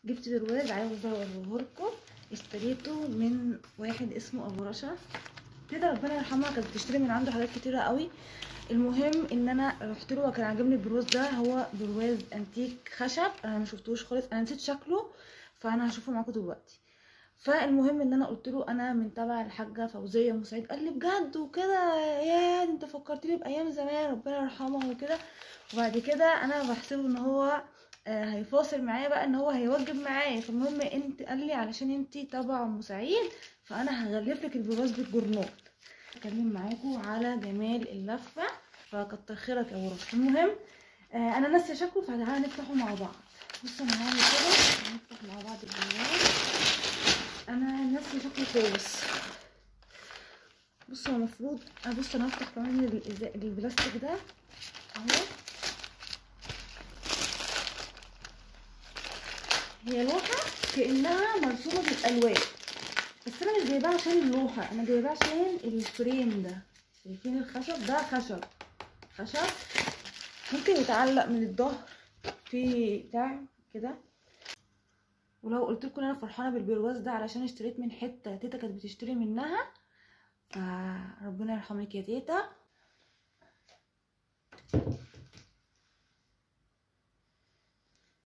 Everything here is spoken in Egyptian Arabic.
جبت برواز عاوزه اوريهولكم اشتريته من واحد اسمه ابو رشا كده ربنا يرحمها كانت بتشتري من عنده حاجات كتيره قوي المهم ان انا رحت له وكان عاجبني البرواز ده هو برواز انتيك خشب انا ما شفتوش خالص انا نسيت شكله فانا هشوفه معاكم دلوقتي فالمهم ان انا قلت له انا من تبع الحاجه فوزيه مسعيد قال لي بجد وكده يا انت فكرتني بايام زمان ربنا يرحمها وكده وبعد كده انا بحسبه ان هو آه، هيفاصل معايا بقى ان هو هيوجب معايا فالمهم انت قال لي علشان انت تبع ام سعيد فانا هغلف لك البراز بالجرنال اتكلم معاكم على جمال اللفه فكتر خيرك يا ورش المهم آه انا ناسيه شكله فتعالى نفتحه مع بعض بصوا انا هعمل كده نفتح مع بعض البراز انا ناسيه شكله خالص بصوا المفروض بصوا انا هفتح كمان الإزا- البلاستيك ده اهو هي لوحة كأنها مرسومة بالألوان بس أنا مش جايباها عشان اللوحة أنا جايباها عشان الفريم ده شايفين الخشب ده خشب خشب ممكن يتعلق من الظهر في بتاع كده ولو قلت لكم انا فرحانه بالبرواز ده علشان اشتريت من حته تيتا كانت بتشتري منها فربنا يرحمك يا تيتا